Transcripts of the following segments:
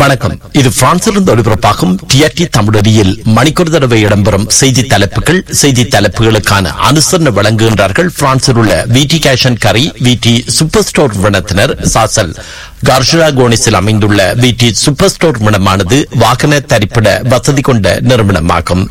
வணக்கம் இது பிரான்சிலிருந்து ஒளிபரப்பாகும் டிஆர்டி தமிழொலியில் மணிக்கொரு தடவை இடம்பெறும் செய்தி தலைப்புகள் செய்தி தலைப்புகளுக்கான அனுசரணை வழங்குகின்றார்கள் பிரான்சில் உள்ள விடி கேஷன் கரி விடி சூப்பர் ஸ்டோர் நிறுவனத்தினர் சாசல் கார்ஷுலா கோனிஸில் அமைந்துள்ள விடி சூப்பர் ஸ்டோர் நிறுவனமானது வாகன தரிப்பிட வசதி கொண்ட நிறுவனமாகும்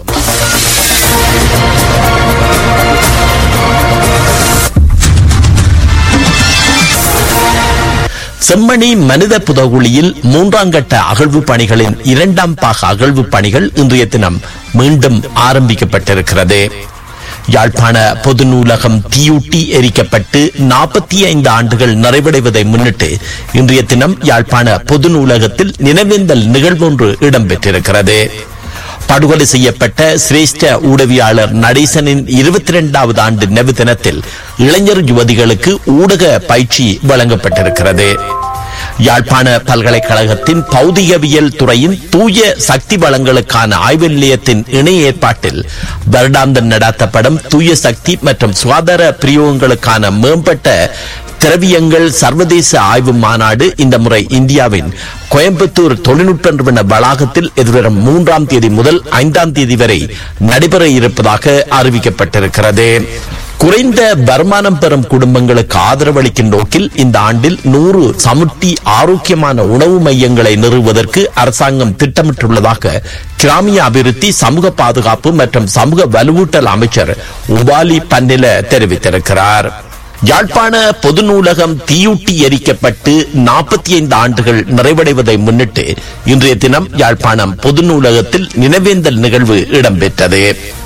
செம்மணி மனித புதகுழியில் மூன்றாம் கட்ட அகழ்வு பணிகளின் இரண்டாம் பாக அகழ்வு பணிகள் இன்றைய தினம் மீண்டும் ஆரம்பிக்கப்பட்டிருக்கிறது யாழ்ப்பாண பொது நூலகம் தீயூட்டி எரிக்கப்பட்டு நாற்பத்தி ஐந்து ஆண்டுகள் நிறைவடைவதை முன்னிட்டு இன்றைய தினம் யாழ்ப்பாண பொது நூலகத்தில் நினைவேந்தல் நிகழ்வொன்று இடம்பெற்றிருக்கிறது படுகொலை செய்யப்பட்ட சிரேஷ்ட ஊடகவியாளர் நடேசனின் இருபத்தி இரண்டாவது ஆண்டு நினைவு தினத்தில் இளைஞர் யுவதிகளுக்கு ஊடக பயிற்சி வழங்கப்பட்டிருக்கிறது யாழ்ப்பாண பல்கலைக்கழகத்தின் பௌதிகவியல் துறையின் தூய சக்தி வளங்களுக்கான ஆய்வு நிலையத்தின் இணை ஏற்பாட்டில் வருடாந்தம் நடாத்தப்படும் தூய சக்தி மற்றும் சுகாதார பிரயோகங்களுக்கான மேம்பட்ட திரவியங்கள் சர்வதேச ஆய்வு மாநாடு இந்த முறை இந்தியாவின் கோயம்புத்தூர் தொழில்நுட்ப நிறுவன வளாகத்தில் எதிர்வரும் மூன்றாம் தேதி முதல் ஐந்தாம் தேதி வரை நடைபெற இருப்பதாக அறிவிக்கப்பட்டிருக்கிறது குறைந்த வருமானம் பெறும் குடும்பங்களுக்கு ஆதரவளிக்கும் நோக்கில் இந்த ஆண்டில் நூறு சமுர்த்தி ஆரோக்கியமான உணவு மையங்களை நிறுவுவதற்கு அரசாங்கம் திட்டமிட்டுள்ளதாக கிராமிய அபிவிருத்தி சமூக பாதுகாப்பு மற்றும் சமூக வலுவூட்டல் அமைச்சர் உபாலி பன்னில தெரிவித்திருக்கிறார் யாழ்ப்பாண பொது நூலகம் தீயூட்டி எரிக்கப்பட்டு நாற்பத்தி ஐந்து ஆண்டுகள் நிறைவடைவதை முன்னிட்டு இன்றைய தினம் யாழ்ப்பாணம் பொது நூலகத்தில் நினைவேந்தல் நிகழ்வு இடம்பெற்றது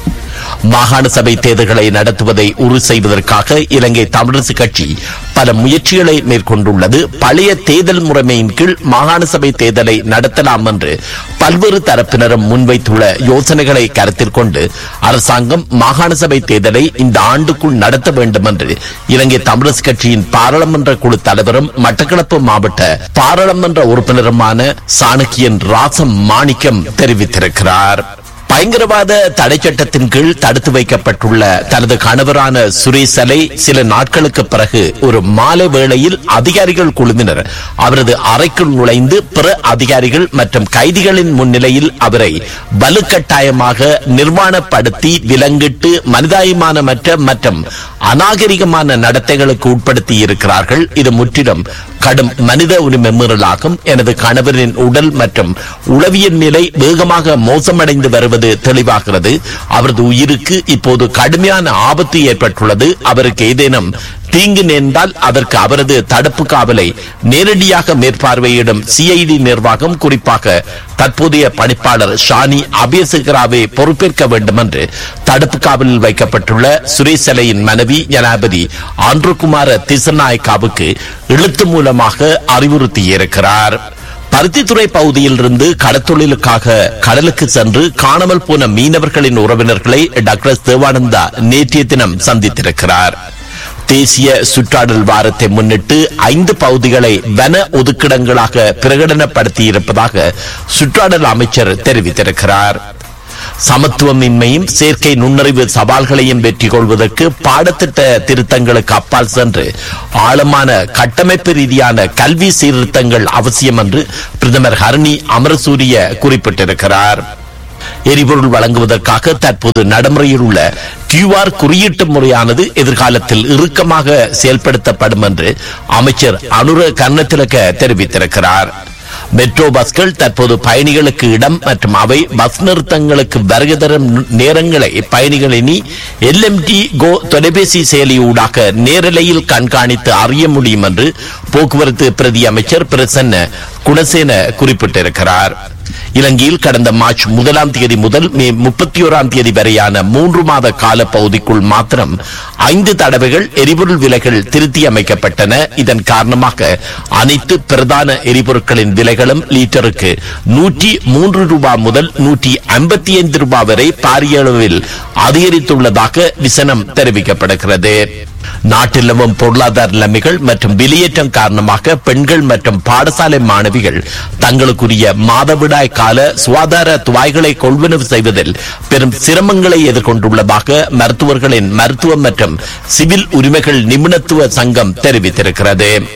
மாகாண சபை தேர்தல்களை நடத்துவதை உறுதி செய்வதற்காக இலங்கை தமிழரசு கட்சி பல முயற்சிகளை மேற்கொண்டுள்ளது பழைய தேர்தல் முறைமையின் கீழ் மாகாண சபை தேர்தலை நடத்தலாம் என்று பல்வேறு தரப்பினரும் முன்வைத்துள்ள யோசனைகளை கருத்தில் கொண்டு அரசாங்கம் மாகாண சபை தேர்தலை இந்த ஆண்டுக்குள் நடத்த வேண்டும் என்று இலங்கை தமிழரசு கட்சியின் பாராளுமன்ற குழு தலைவரும் மட்டக்களப்பு மாவட்ட பாராளுமன்ற உறுப்பினருமான சாணக்கியன் ராசம் மாணிக்கம் தெரிவித்திருக்கிறார் பயங்கரவாத தடை சட்டத்தின் கீழ் தடுத்து வைக்கப்பட்டுள்ள தனது கணவரான சுரேசலை சில நாட்களுக்கு பிறகு ஒரு மாலை வேளையில் அதிகாரிகள் குழுவினர் அவரது அறைக்குள் நுழைந்து பிற அதிகாரிகள் மற்றும் கைதிகளின் முன்னிலையில் அவரை வலுக்கட்டாயமாக நிர்வாணப்படுத்தி விலங்கிட்டு மனிதாயமானமற்ற மற்றும் அநாகரிகமான நடத்தைகளுக்கு உட்படுத்தி இருக்கிறார்கள் இது முற்றிலும் கடும் மனித உரிமை மீறலாகும் எனது கணவரின் உடல் மற்றும் உளவியல் நிலை வேகமாக மோசமடைந்து வருவது தெளிவாகிறது அவரது உயிருக்கு இப்போது கடுமையான ஆபத்து ஏற்பட்டுள்ளது அவருக்கு ஏதேனும் தீங்கு நேர்ந்தால் அதற்கு அவரது தடுப்பு காவலை நேரடியாக மேற்பார்வையிடும் சிஐடி நிர்வாகம் குறிப்பாக தற்போதைய பணிப்பாளர் ஷானி அபேசகராவை பொறுப்பேற்க வேண்டும் என்று தடுப்பு காவலில் வைக்கப்பட்டுள்ள சுரேசலையின் மனைவி ஜனாபதி ஆண்ட்ருகுமார திசநாயக்காவுக்கு எழுத்து மூலமாக அறிவுறுத்தியிருக்கிறார் பருத்தித்துறை பகுதியில் இருந்து கடத்தொழிலுக்காக கடலுக்கு சென்று காணாமல் போன மீனவர்களின் உறவினர்களை டாக்டர் தேவானந்தா நேற்றைய தினம் சந்தித்திருக்கிறார் தேசிய சுற்றாடல் வாரத்தை முன்னிட்டு ஐந்து பகுதிகளை வன ஒதுக்கிடங்களாக பிரகடனப்படுத்தி இருப்பதாக சுற்றாடல் அமைச்சர் தெரிவித்திருக்கிறார் சமத்துவமின்மையும் செயற்கை நுண்ணறிவு சவால்களையும் வெற்றி கொள்வதற்கு பாடத்திட்ட திருத்தங்களுக்கு அப்பால் சென்று ஆழமான கட்டமைப்பு ரீதியான கல்வி சீர்திருத்தங்கள் அவசியம் என்று பிரதமர் ஹரணி அமரசூரிய குறிப்பிட்டிருக்கிறார் எரிபொருள் வழங்குவதற்காக தற்போது நடைமுறையில் உள்ள கியூஆர் குறியீட்டு முறையானது எதிர்காலத்தில் இறுக்கமாக செயல்படுத்தப்படும் என்று அமைச்சர் அனுர கர்ணத்திலக்க தெரிவித்திருக்கிறார் மெட்ரோ பஸ்கள் தற்போது பயணிகளுக்கு இடம் மற்றும் அவை பஸ் நிறுத்தங்களுக்கு வருகை தரும் நேரங்களை பயணிகள் இனி எல்எம்டி கோ தொலைபேசி செயலியூடாக நேரலையில் கண்காணித்து அறிய முடியும் என்று போக்குவரத்து பிரதி அமைச்சர் பிரசன்ன குணசேன குறிப்பிட்டிருக்கிறார் இலங்கையில் கடந்த மார்ச் முதலாம் தேதி முதல் மே முப்பத்தி ஓராம் தேதி வரையான மூன்று மாத கால பகுதிக்குள் மாத்திரம் ஐந்து தடவைகள் எரிபொருள் விலைகள் திருத்தி அமைக்கப்பட்டன இதன் காரணமாக அனைத்து பிரதான எரிபொருட்களின் விலைகளும் லீட்டருக்கு நூற்றி மூன்று ரூபாய் முதல் நூற்றி ஐம்பத்தி ஐந்து ரூபாய் வரை பாரிய அளவில் அதிகரித்துள்ளதாக விசனம் தெரிவிக்கப்படுகிறது நாட்டில் நிலவும் பொருளாதார நிலைமைகள் மற்றும் வெளியேற்றம் காரணமாக பெண்கள் மற்றும் பாடசாலை மாணவிகள் தங்களுக்குரிய மாதவிடாய் கால சுகாதார துவாய்களை கொள்வனவு செய்வதில் பெரும் சிரமங்களை எதிர்கொண்டுள்ளதாக மருத்துவர்களின் மருத்துவம் மற்றும் சிவில் உரிமைகள் நிபுணத்துவ சங்கம் தெரிவித்திருக்கிறது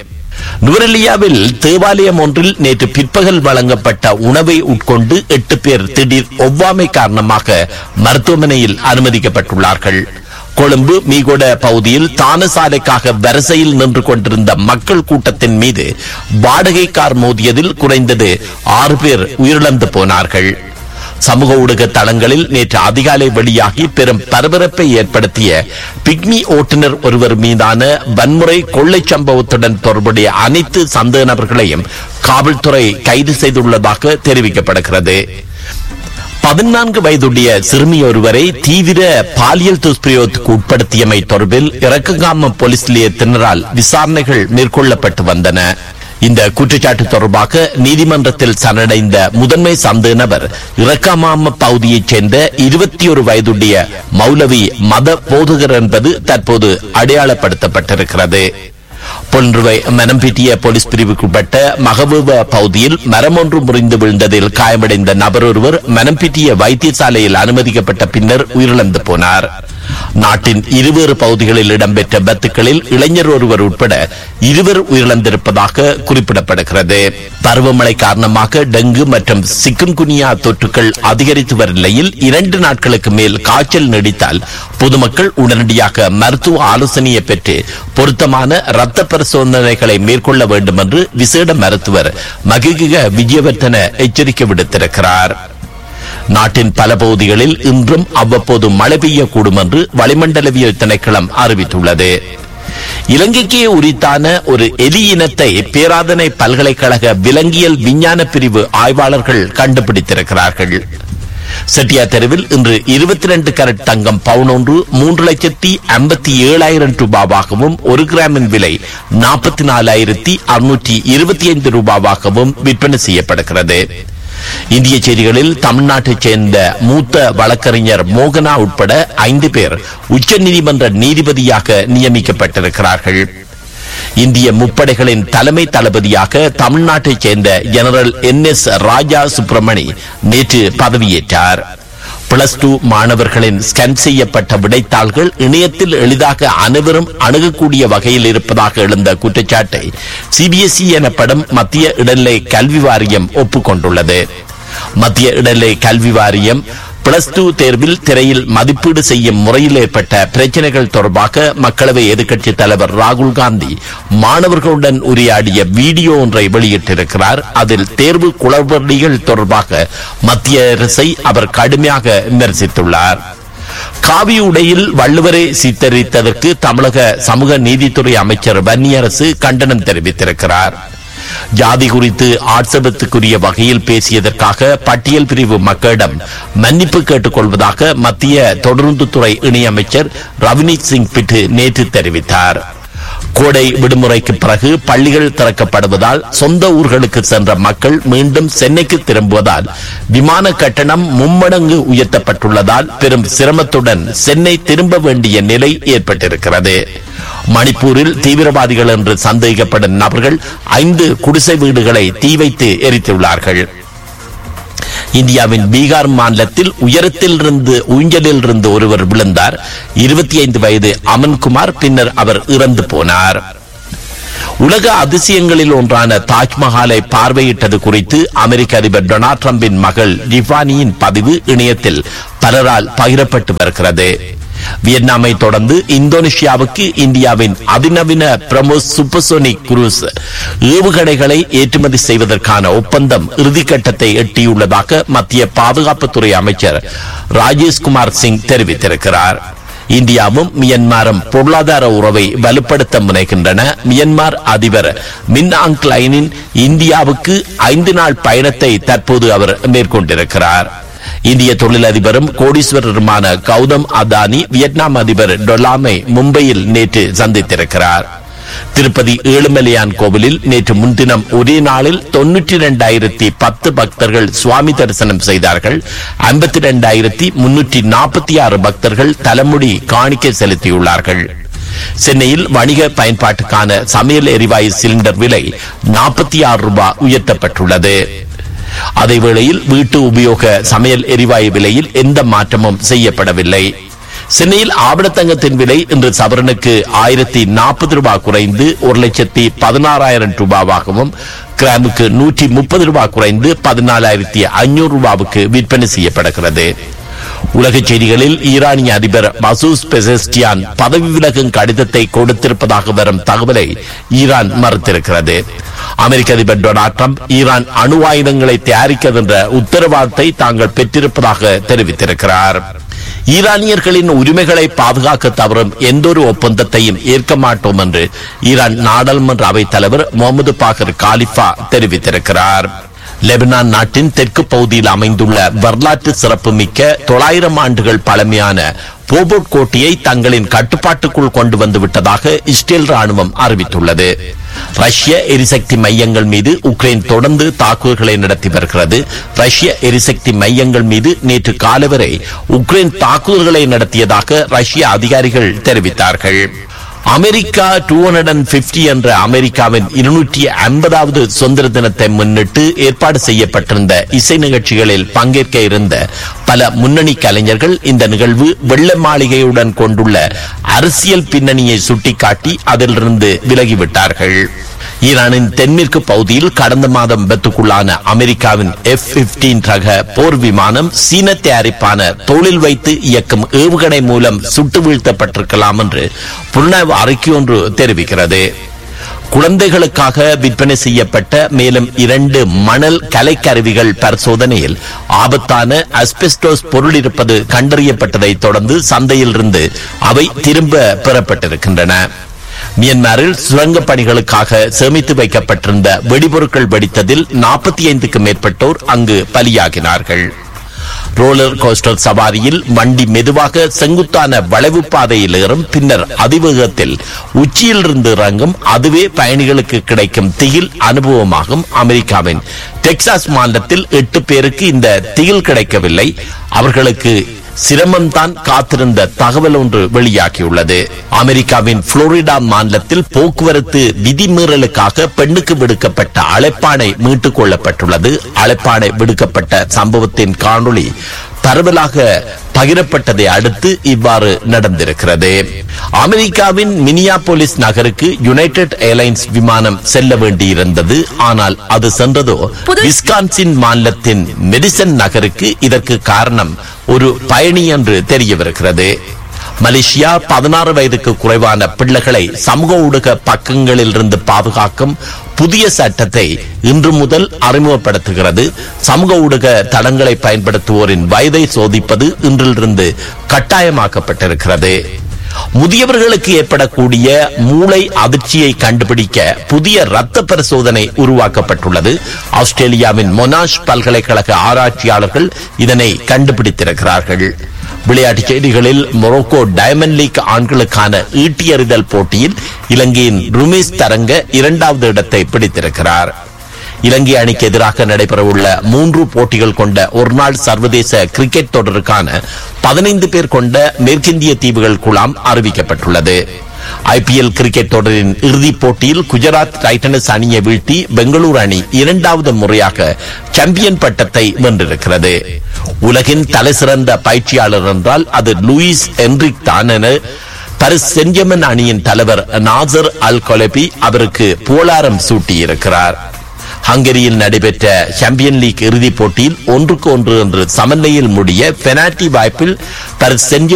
நுவரெலியாவில் தேவாலயம் ஒன்றில் நேற்று பிற்பகல் வழங்கப்பட்ட உணவை உட்கொண்டு எட்டு பேர் திடீர் ஒவ்வாமை காரணமாக மருத்துவமனையில் அனுமதிக்கப்பட்டுள்ளார்கள் கொழும்பு மீகொட பகுதியில் தானசாலைக்காக வரிசையில் நின்று கொண்டிருந்த மக்கள் கூட்டத்தின் மீது வாடகை கார் மோதியதில் குறைந்தது ஆறு பேர் உயிரிழந்து போனார்கள் சமூக ஊடக தளங்களில் நேற்று அதிகாலை வெளியாகி பெரும் பரபரப்பை ஏற்படுத்திய பிக்மி ஓட்டுநர் ஒருவர் மீதான வன்முறை கொள்ளை சம்பவத்துடன் தொடர்புடைய அனைத்து சந்தேக நபர்களையும் காவல்துறை கைது செய்துள்ளதாக தெரிவிக்கப்படுகிறது பதினான்கு வயதுடைய சிறுமி ஒருவரை தீவிர பாலியல் துஷ்பிரயோகத்துக்கு உட்படுத்தியமை தொடர்பில் இறக்கங்காம போலீஸ் நிலையத்தினரால் விசாரணைகள் மேற்கொள்ளப்பட்டு வந்தன இந்த குற்றச்சாட்டு தொடர்பாக நீதிமன்றத்தில் சரணடைந்த முதன்மை சந்தேக நபர் இறக்கமாம பகுதியைச் சேர்ந்த இருபத்தி ஒரு வயதுடைய மௌலவி மத போதகர் என்பது தற்போது அடையாளப்படுத்தப்பட்டிருக்கிறது பொன்றுவை மனம் பீட்டிய போலீஸ் பிரிவுக்குட்பட்ட மகபூப பகுதியில் மரம் ஒன்று முறிந்து விழுந்ததில் காயமடைந்த நபர் ஒருவர் மனம் பீட்டிய வைத்தியசாலையில் அனுமதிக்கப்பட்ட பின்னர் உயிரிழந்து போனார் நாட்டின் இருவேறு பகுதிகளில் இடம்பெற்ற விபத்துகளில் இளைஞர் ஒருவர் உட்பட இருவர் உயிரிழந்திருப்பதாக குறிப்பிடப்படுகிறது பருவமழை காரணமாக டெங்கு மற்றும் சிக்குன்குனியா தொற்றுகள் அதிகரித்து வரும் நிலையில் இரண்டு நாட்களுக்கு மேல் காய்ச்சல் நீடித்தால் பொதுமக்கள் உடனடியாக மருத்துவ ஆலோசனையை பெற்று பொருத்தமான இரத்த பரிசோதனைகளை மேற்கொள்ள வேண்டும் என்று விசேட மருத்துவர் மகிக விஜயவர்தன எச்சரிக்கை விடுத்திருக்கிறார் நாட்டின் பல பகுதிகளில் இன்றும் அவ்வப்போது மழை பெய்யக்கூடும் என்று வளிமண்டலவியல் திணைக்களம் அறிவித்துள்ளது இலங்கைக்கே உரித்தான ஒரு எலி இனத்தை பேராதனை பல்கலைக்கழக விலங்கியல் விஞ்ஞான பிரிவு ஆய்வாளர்கள் கண்டுபிடித்திருக்கிறார்கள் செட்டியா தெருவில் இன்று இருபத்தி ரெண்டு கரட் தங்கம் பவுன் ஒன்று மூன்று லட்சத்தி ஐம்பத்தி ஏழாயிரம் ரூபாவாகவும் ஒரு கிராமின் விலை நாற்பத்தி நாலாயிரத்தி அறுநூற்றி இருபத்தி ஐந்து ரூபாவாகவும் விற்பனை செய்யப்படுகிறது இந்திய செய்திகளில் தமிழ்நாட்டைச் சேர்ந்த மூத்த வழக்கறிஞர் மோகனா உட்பட ஐந்து பேர் உச்சநீதிமன்ற நீதிபதியாக நியமிக்கப்பட்டிருக்கிறார்கள் இந்திய முப்படைகளின் தலைமை தளபதியாக தமிழ்நாட்டைச் சேர்ந்த general N S Raja Subramani நேற்று பதவியேற்றார் பிளஸ் டூ மாணவர்களின் ஸ்கேன் செய்யப்பட்ட விடைத்தாள்கள் இணையத்தில் எளிதாக அனைவரும் அணுகக்கூடிய வகையில் இருப்பதாக எழுந்த குற்றச்சாட்டை சிபிஎஸ்இ எனப்படும் மத்திய இடைநிலை கல்வி வாரியம் ஒப்புக்கொண்டுள்ளது மத்திய இடைநிலை கல்வி வாரியம் பிளஸ் டூ தேர்வில் திரையில் மதிப்பீடு செய்யும் முறையில் ஏற்பட்ட பிரச்சனைகள் தொடர்பாக மக்களவை எதிர்க்கட்சித் தலைவர் ராகுல் காந்தி மாணவர்களுடன் உரையாடிய வீடியோ ஒன்றை வெளியிட்டிருக்கிறார் அதில் தேர்வு குளறுபடிகள் தொடர்பாக மத்திய அரசை அவர் கடுமையாக விமர்சித்துள்ளார் காவி உடையில் வள்ளுவரை சித்தரித்ததற்கு தமிழக சமூக நீதித்துறை அமைச்சர் வன்னியரசு கண்டனம் தெரிவித்திருக்கிறார் ஜாதி குறித்து ஆட்சேபத்துக்குரிய வகையில் பேசியதற்காக பட்டியல் பிரிவு மக்களிடம் மன்னிப்பு கேட்டுக் கொள்வதாக மத்திய தொடர்ந்துத்துறை இணையமைச்சர் ரவினீத் சிங் பிட்டு நேற்று தெரிவித்தார் கோடை விடுமுறைக்கு பிறகு பள்ளிகள் திறக்கப்படுவதால் சொந்த ஊர்களுக்கு சென்ற மக்கள் மீண்டும் சென்னைக்கு திரும்புவதால் விமான கட்டணம் மும்மடங்கு உயர்த்தப்பட்டுள்ளதால் பெரும் சிரமத்துடன் சென்னை திரும்ப வேண்டிய நிலை ஏற்பட்டிருக்கிறது மணிப்பூரில் தீவிரவாதிகள் என்று சந்தேகிக்கப்படும் நபர்கள் ஐந்து குடிசை வீடுகளை தீ வைத்து எரித்துள்ளார்கள் இந்தியாவின் பீகார் மாநிலத்தில் உயரத்தில் இருந்து ஊஞ்சலில் இருந்து ஒருவர் விழுந்தார் இருபத்தி ஐந்து வயது அமன்குமார் பின்னர் அவர் இறந்து போனார் உலக அதிசயங்களில் ஒன்றான தாஜ்மஹாலை பார்வையிட்டது குறித்து அமெரிக்க அதிபர் டொனால்ட் டிரம்பின் மகள் டிஃபானியின் பதிவு இணையத்தில் பலரால் பகிரப்பட்டு வருகிறது வியட்நாமை தொடர்ந்து இந்தோனேஷியாவுக்கு இந்தியாவின் அதிநவீன பிரமோஸ் சூப்பர்சோனிக் குரூஸ் ஏவுகணைகளை ஏற்றுமதி செய்வதற்கான ஒப்பந்தம் இறுதிக்கட்டத்தை எட்டியுள்ளதாக மத்திய பாதுகாப்புத்துறை அமைச்சர் ராஜேஷ்குமார் சிங் தெரிவித்திருக்கிறார் இந்தியாவும் மியன்மாரும் பொருளாதார உறவை வலுப்படுத்த முனைகின்றன மியன்மார் அதிபர் மின் ஆங் லைனின் இந்தியாவுக்கு ஐந்து நாள் பயணத்தை தற்போது அவர் மேற்கொண்டிருக்கிறார் இந்திய தொழிலதிபரும் கோடீஸ்வரருமான கௌதம் அதானி வியட்நாம் அதிபர் டொலாமை மும்பையில் நேற்று சந்தித்திருக்கிறார் திருப்பதி ஏழுமலையான் கோவிலில் நேற்று முன்தினம் ஒரே நாளில் தொன்னூற்றி இரண்டாயிரத்தி பத்து பக்தர்கள் சுவாமி தரிசனம் செய்தார்கள் ஐம்பத்தி இரண்டாயிரத்தி முன்னூற்றி நாற்பத்தி ஆறு பக்தர்கள் தலைமுடி காணிக்கை செலுத்தியுள்ளார்கள் சென்னையில் வணிக பயன்பாட்டுக்கான சமையல் எரிவாயு சிலிண்டர் விலை நாற்பத்தி ஆறு ரூபாய் உயர்த்தப்பட்டுள்ளது அதேவேளையில் வீட்டு உபயோக சமையல் எரிவாயு விலையில் எந்த மாற்றமும் செய்யப்படவில்லை சென்னையில் ஆபணத்தங்கத்தின் விலை இன்று சவரனுக்கு ஆயிரத்தி நாற்பது ரூபாய் குறைந்து ஒரு லட்சத்தி பதினாறாயிரம் ரூபாவாகவும் கிராமுக்கு நூற்றி முப்பது ரூபாய் குறைந்து பதினாலாயிரத்தி ஐநூறு ரூபாவுக்கு விற்பனை செய்யப்படுகிறது உலக செய்திகளில் ஈரானிய அதிபர் மசூஸ் பெசஸ்டியான் பதவி விலகும் கடிதத்தை கொடுத்திருப்பதாக வரும் தகவலை ஈரான் மறுத்திருக்கிறது அமெரிக்க அதிபர் டொனால்ட் ட்ரம்ப் ஈரான் அணு ஆயுதங்களை தயாரிக்கிறது என்ற உத்தரவாதத்தை தாங்கள் பெற்றிருப்பதாக தெரிவித்திருக்கிறார் ஈரானியர்களின் உரிமைகளை பாதுகாக்க தவறும் எந்தொரு ஒப்பந்தத்தையும் ஏற்க மாட்டோம் என்று ஈரான் நாடாளுமன்ற அவைத் தலைவர் முகமது பாகர் காலிஃபா தெரிவித்திருக்கிறார் லெபனான் நாட்டின் தெற்கு பகுதியில் அமைந்துள்ள வரலாற்று சிறப்புமிக்க தொள்ளாயிரம் ஆண்டுகள் பழமையான போபோட் கோட்டையை தங்களின் கட்டுப்பாட்டுக்குள் கொண்டு வந்து விட்டதாக இஸ்ரேல் ராணுவம் அறிவித்துள்ளது ரஷ்ய எரிசக்தி மையங்கள் மீது உக்ரைன் தொடர்ந்து தாக்குதல்களை நடத்தி வருகிறது ரஷ்ய எரிசக்தி மையங்கள் மீது நேற்று காலை வரை உக்ரைன் தாக்குதல்களை நடத்தியதாக ரஷ்ய அதிகாரிகள் தெரிவித்தார்கள் America two hundred and fifty என்ற அமெரிக்காவின் இருநூற்றி ஐம்பதாவது சுதந்திர தினத்தை முன்னிட்டு ஏற்பாடு செய்யப்பட்டிருந்த இசை நிகழ்ச்சிகளில் பங்கேற்க இருந்த பல முன்னணி கலைஞர்கள் இந்த நிகழ்வு வெள்ள மாளிகையுடன் கொண்டுள்ள அரசியல் பின்னணியை சுட்டிக்காட்டி அதிலிருந்து விலகிவிட்டார்கள் ஈரானின் தென்மேற்கு பகுதியில் கடந்த மாதம் விபத்துக்குள்ளான அமெரிக்காவின் எஃப் பிப்டீன் ரக போர் விமானம் சீன தயாரிப்பான தோளில் வைத்து இயக்கும் ஏவுகணை மூலம் சுட்டு வீழ்த்தப்பட்டிருக்கலாம் என்று புலனாய்வு அறிக்கை ஒன்று தெரிவிக்கிறது குழந்தைகளுக்காக விற்பனை செய்யப்பட்ட மேலும் இரண்டு மணல் கலைக்கருவிகள் பரிசோதனையில் ஆபத்தான அஸ்பெஸ்டோஸ் பொருள் இருப்பது கண்டறியப்பட்டதை தொடர்ந்து சந்தையில் இருந்து அவை திரும்ப பெறப்பட்டிருக்கின்றன மியன்மாரில் சுரங்க பணிகளுக்காக சேமித்து வைக்கப்பட்டிருந்த வெடிபொருட்கள் வெடித்ததில் நாற்பத்தி ஐந்துக்கு மேற்பட்டோர் அங்கு பலியாகினார்கள் ரோலர் கோஸ்டர் சவாரியில் வண்டி மெதுவாக செங்குத்தான வளைவு பாதையில் ஏறும் பின்னர் அதிவேகத்தில் உச்சியிலிருந்து இறங்கும் அதுவே பயணிகளுக்கு கிடைக்கும் திகில் அனுபவமாகும் அமெரிக்காவின் டெக்சாஸ் மாநிலத்தில் எட்டு பேருக்கு இந்த திகில் கிடைக்கவில்லை அவர்களுக்கு சிரமம்தான் காத்திருந்த தகவல் ஒன்று வெளியாகியுள்ளது அமெரிக்காவின் புளோரிடா மாநிலத்தில் போக்குவரத்து விதிமீறலுக்காக பெண்ணுக்கு விடுக்கப்பட்ட அழைப்பாணை மீட்டுக் கொள்ளப்பட்டுள்ளது அழைப்பாணை விடுக்கப்பட்ட சம்பவத்தின் காணொளி பரவலாக பகிரப்பட்டதை அடுத்து இவ்வாறு நடந்திருக்கிறது அமெரிக்காவின் மினியாபோலிஸ் நகருக்கு யுனைடெட் ஏர்லைன்ஸ் விமானம் செல்ல வேண்டியிருந்தது ஆனால் அது சென்றதோ விஸ்கான்சின் மாநிலத்தின் மெடிசன் நகருக்கு இதற்கு காரணம் ஒரு பயணி என்று தெரியவிருக்கிறது மலேசியா பதினாறு வயதுக்கு குறைவான பிள்ளைகளை சமூக ஊடக பக்கங்களில் இருந்து பாதுகாக்கும் புதிய சட்டத்தை இன்று முதல் அறிமுகப்படுத்துகிறது சமூக ஊடக தளங்களை பயன்படுத்துவோரின் வயதை சோதிப்பது இன்றிலிருந்து கட்டாயமாக்கப்பட்டிருக்கிறது முதியவர்களுக்கு ஏற்படக்கூடிய மூளை அதிர்ச்சியை கண்டுபிடிக்க புதிய ரத்த பரிசோதனை உருவாக்கப்பட்டுள்ளது ஆஸ்திரேலியாவின் மொனாஷ் பல்கலைக்கழக ஆராய்ச்சியாளர்கள் இதனை கண்டுபிடித்திருக்கிறார்கள் விளையாட்டுச் செய்திகளில் மொரோக்கோ டைமண்ட் லீக் ஆண்களுக்கான ஈட்டி எறிதல் போட்டியில் இலங்கையின் ருமேஷ் தரங்க இரண்டாவது இடத்தை பிடித்திருக்கிறார் இலங்கை அணிக்கு எதிராக நடைபெறவுள்ள மூன்று போட்டிகள் கொண்ட ஒருநாள் சர்வதேச கிரிக்கெட் தொடருக்கான பதினைந்து பேர் கொண்ட மேற்கிந்திய தீவுகள் குழாம் அறிவிக்கப்பட்டுள்ளது ஐபிஎல் கிரிக்கெட் தொடரின் இறுதிப் போட்டியில் குஜராத் டைட்டன்ஸ் அணியை வீழ்த்தி பெங்களூரு அணி இரண்டாவது முறையாக சாம்பியன் பட்டத்தை வென்றிருக்கிறது உலகின் தலைசிறந்த பயிற்சியாளர் என்றால் அது லூயிஸ் என்ரிக் தான் என பரிஸ் சென்ஜமன் அணியின் தலைவர் நாசர் அல் கொலபி அவருக்கு புகழாரம் சூட்டியிருக்கிறார் ஹங்கரியில் நடைபெற்ற சாம்பியன் லீக் இறுதிப் போட்டியில் ஒன்றுக்கு ஒன்று என்று சமநிலையில் முடிய பெனால்டி வாய்ப்பில் பரிஸ் சென்ட்